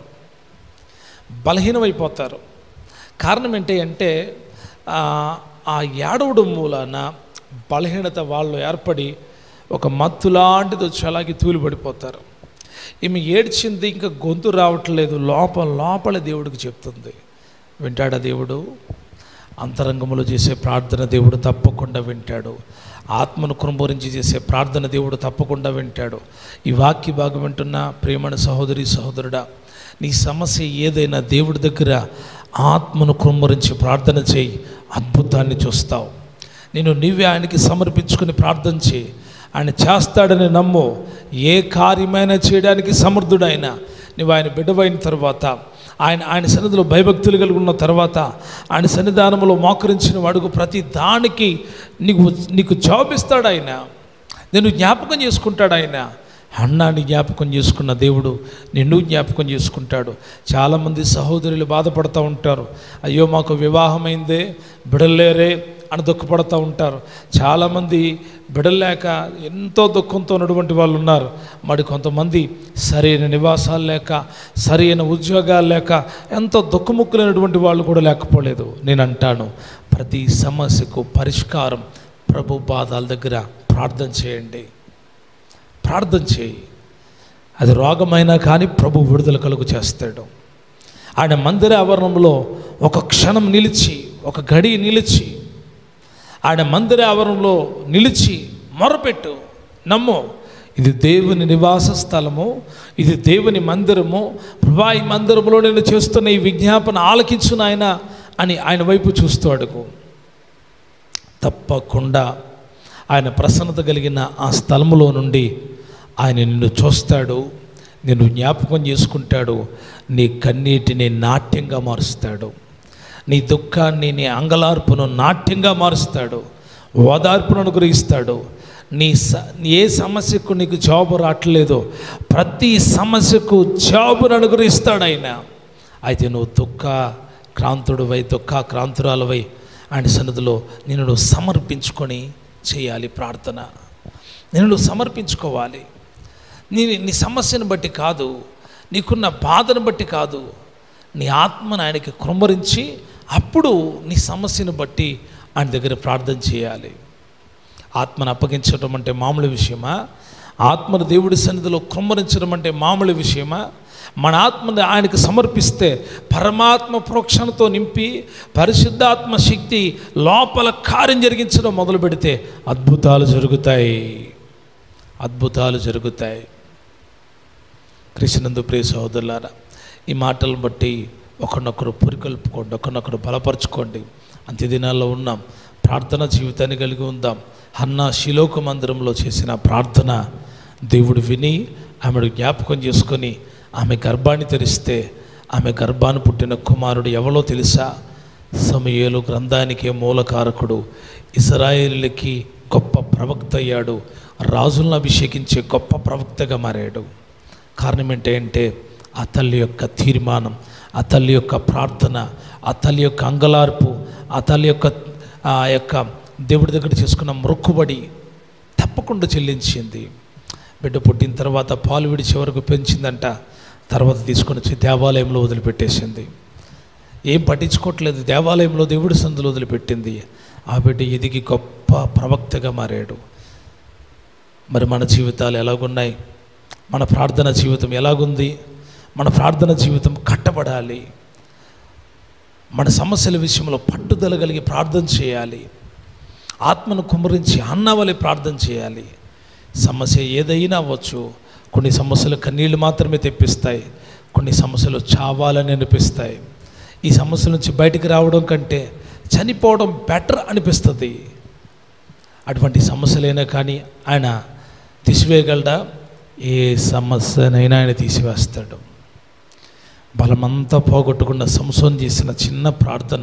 బలహీనమైపోతారు కారణం ఏంటి అంటే ఆ, ఆ ఏడవడం మూలాన బలహీనత వాళ్ళు ఏర్పడి ఒక మత్తు లాంటిది వచ్చి అలాగే తూలిపడిపోతారు ఈమె ఏడ్చింది ఇంకా గొంతు రావట్లేదు లోపల లోపల దేవుడికి చెప్తుంది వింటాడా దేవుడు అంతరంగంలో చేసే ప్రార్థన దేవుడు తప్పకుండా వింటాడు ఆత్మను కురుంబరించి చేసే ప్రార్థన దేవుడు తప్పకుండా వింటాడు ఈ వాక్య భాగం వింటున్న ప్రేమణ సహోదరి సహోదరుడా నీ సమస్య ఏదైనా దేవుడి దగ్గర ఆత్మను కుమ్మరించి ప్రార్థన చేయి అద్భుతాన్ని చూస్తావు నేను నీవే ఆయనకి సమర్పించుకుని ప్రార్థన చేయి ఆయన చేస్తాడని నమ్ము ఏ కార్యమైనా చేయడానికి సమర్థుడైన నువ్వు ఆయన బిడ్డవైన తర్వాత ఆయన ఆయన సన్నిధిలో భయభక్తులు కలిగి ఉన్న తర్వాత ఆయన సన్నిధానంలో మోకరించిన వాడుకు ప్రతి దానికి నీకు నీకు జాబ్ ఇస్తాడు ఆయన నేను జ్ఞాపకం చేసుకుంటాడు ఆయన అన్నాన్ని జ్ఞాపకం చేసుకున్న దేవుడు నిన్ను జ్ఞాపకం చేసుకుంటాడు చాలామంది సహోదరులు బాధపడుతూ ఉంటారు అయ్యో మాకు వివాహమైందే బిడలేరే అని దుఃఖపడుతూ ఉంటారు చాలామంది బిడలేక ఎంతో దుఃఖంతో ఉన్నటువంటి వాళ్ళు ఉన్నారు మరి కొంతమంది సరైన నివాసాలు లేక సరైన ఉద్యోగాలు లేక ఎంతో దుఃఖముక్కులైనటువంటి వాళ్ళు కూడా లేకపోలేదు నేను అంటాను ప్రతి సమస్యకు పరిష్కారం ప్రభు పాదాల దగ్గర ప్రార్థన చేయండి ప్రార్థన చేయి అది రోగమైనా కానీ ప్రభు విడుదల కలుగు చేస్తాడు ఆయన మందిర ఆవరణంలో ఒక క్షణం నిలిచి ఒక గడి నిలిచి ఆయన మందిర ఆవరణంలో నిలిచి మొరపెట్టు నమ్ము ఇది దేవుని నివాస స్థలము ఇది దేవుని మందిరము ప్రభా ఈ మందిరంలో నేను చేస్తున్న ఈ విజ్ఞాపన ఆలకించు నాయన అని ఆయన వైపు చూస్తూ అడుగు తప్పకుండా ఆయన ప్రసన్నత కలిగిన ఆ స్థలములో నుండి ఆయన నిన్ను చూస్తాడు నిన్ను జ్ఞాపకం చేసుకుంటాడు నీ కన్నీటిని నాట్యంగా మారుస్తాడు నీ దుఃఖాన్ని నీ అంగలార్పును నాట్యంగా మారుస్తాడు ఓదార్పును అనుగ్రహిస్తాడు నీ స ఏ సమస్యకు నీకు జాబు రావట్లేదో ప్రతి సమస్యకు జాబును అనుగ్రహిస్తాడు ఆయన అయితే నువ్వు దుఃఖ క్రాంతుడివై దుఃఖ క్రాంతురాలవై ఆయన సన్నిధిలో నిన్ను నువ్వు సమర్పించుకొని చేయాలి ప్రార్థన నిన్ను నువ్వు సమర్పించుకోవాలి నీ నీ సమస్యను బట్టి కాదు నీకున్న బాధను బట్టి కాదు నీ ఆత్మను ఆయనకి కృమ్మరించి అప్పుడు నీ సమస్యను బట్టి ఆయన దగ్గర ప్రార్థన చేయాలి ఆత్మను అప్పగించడం అంటే మామూలు విషయమా ఆత్మను దేవుడి సన్నిధిలో కృమ్మరించడం అంటే మామూలు విషయమా మన ఆత్మని ఆయనకు సమర్పిస్తే పరమాత్మ ప్రోక్షణతో నింపి పరిశుద్ధాత్మ శక్తి లోపల కార్యం జరిగించడం మొదలు పెడితే అద్భుతాలు జరుగుతాయి అద్భుతాలు జరుగుతాయి కృష్ణందు ప్రియ సహోదరులారా ఈ మాటలను బట్టి ఒకరినొకరు పురికొల్పుకోండి ఒకరినొకరు బలపరచుకోండి అంత్య దినాల్లో ఉన్నాం ప్రార్థన జీవితాన్ని కలిగి ఉందాం అన్న శిలోక మందిరంలో చేసిన ప్రార్థన దేవుడు విని ఆమెను జ్ఞాపకం చేసుకొని ఆమె గర్భాన్ని తెరిస్తే ఆమె గర్భాన్ని పుట్టిన కుమారుడు ఎవరో తెలుసా సమయేలు గ్రంథానికే మూలకారకుడు ఇస్రాయేలులకి గొప్ప ప్రవక్త అయ్యాడు రాజులను అభిషేకించే గొప్ప ప్రవక్తగా మారాడు కారణం ఏంటంటే ఆ తల్లి యొక్క తీర్మానం ఆ తల్లి యొక్క ప్రార్థన ఆ తల్లి యొక్క అంగలార్పు ఆ తల్లి యొక్క ఆ యొక్క దేవుడి దగ్గర చేసుకున్న మొక్కుబడి తప్పకుండా చెల్లించింది బిడ్డ పుట్టిన తర్వాత పాలు విడిచే వరకు పెంచిందంట తర్వాత తీసుకొని వచ్చి దేవాలయంలో వదిలిపెట్టేసింది ఏం పట్టించుకోవట్లేదు దేవాలయంలో దేవుడి సందులో వదిలిపెట్టింది ఆ బిడ్డ ఎదిగి గొప్ప ప్రవక్తగా మారాడు మరి మన జీవితాలు ఎలాగున్నాయి మన ప్రార్థన జీవితం ఎలాగుంది మన ప్రార్థన జీవితం కట్టబడాలి మన సమస్యల విషయంలో పట్టుదల కలిగి ప్రార్థన చేయాలి ఆత్మను కుమ్మరించి అన్నవలి ప్రార్థన చేయాలి సమస్య ఏదైనా అవ్వచ్చు కొన్ని సమస్యలు కన్నీళ్ళు మాత్రమే తెప్పిస్తాయి కొన్ని సమస్యలు చావాలని అనిపిస్తాయి ఈ సమస్య నుంచి బయటికి రావడం కంటే చనిపోవడం బెటర్ అనిపిస్తుంది అటువంటి సమస్యలైనా కానీ ఆయన తీసివేయగలడా ఏ సమస్యనైనా ఆయన తీసివేస్తాడు బలమంతా పోగొట్టుకున్న సంసోన్ చేసిన చిన్న ప్రార్థన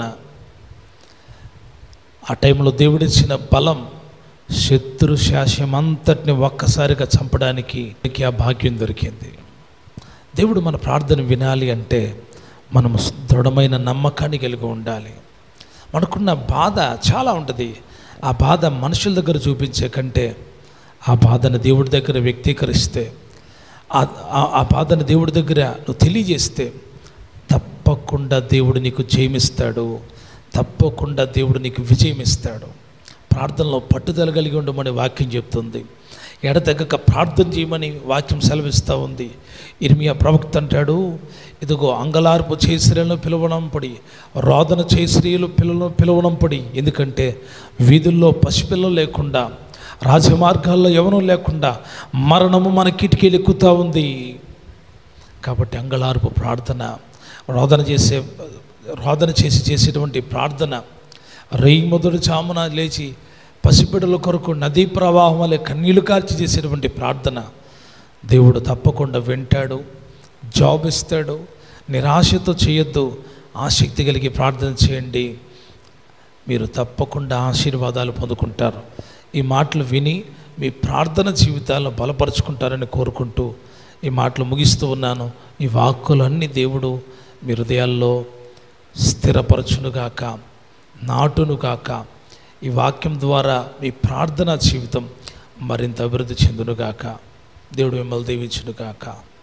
ఆ టైంలో దేవుడిచ్చిన బలం శత్రు శాస్యమంతటిని ఒక్కసారిగా చంపడానికి ఆ భాగ్యం దొరికింది దేవుడు మన ప్రార్థన వినాలి అంటే మనము దృఢమైన నమ్మకాన్ని కలిగి ఉండాలి మనకున్న బాధ చాలా ఉంటుంది ఆ బాధ మనుషుల దగ్గర చూపించే కంటే ఆ బాధను దేవుడి దగ్గర వ్యక్తీకరిస్తే ఆ- ఆ- ఆ బాధను దేవుడి దగ్గర నువ్వు తెలియజేస్తే తప్పకుండా దేవుడు నీకు జయమిస్తాడు తప్పకుండా దేవుడు నీకు విజయం ఇస్తాడు ప్రార్థనలో పట్టుదల కలిగి ఉండమని వాక్యం చెప్తుంది ఎడతెగక ప్రార్థన చేయమని వాక్యం సెలవిస్తూ ఉంది ఇర్మియా ప్రవక్త అంటాడు ఇదిగో అంగలార్పు చేసిరలను పిలువనంపడి రోదన చేసిరియలు పిలువ పిలువనంపడి ఎందుకంటే వీధుల్లో పసిపిల్లలు లేకుండా రాజమార్గాల్లో ఎవరూ లేకుండా మరణము మన కిటికీలు ఎక్కుతూ ఉంది కాబట్టి అంగళార్పు ప్రార్థన రోదన చేసే రోదన చేసి చేసేటువంటి ప్రార్థన రేయి మొదటి చామున లేచి పసిబిడ్డల కొరకు నదీ ప్రవాహం వలె కన్నీళ్లు కార్చి చేసేటువంటి ప్రార్థన దేవుడు తప్పకుండా వింటాడు జాబ్ ఇస్తాడు నిరాశతో చేయొద్దు ఆసక్తి కలిగి ప్రార్థన చేయండి మీరు తప్పకుండా ఆశీర్వాదాలు పొందుకుంటారు ఈ మాటలు విని మీ ప్రార్థన జీవితాలను బలపరుచుకుంటారని కోరుకుంటూ ఈ మాటలు ముగిస్తూ ఉన్నాను ఈ వాక్కులన్నీ దేవుడు మీ హృదయాల్లో స్థిరపరచునుగాక నాటునుగాక ఈ వాక్యం ద్వారా మీ ప్రార్థనా జీవితం మరింత అభివృద్ధి చెందునుగాక దేవుడు మిమ్మల్ని దీవించునుగాక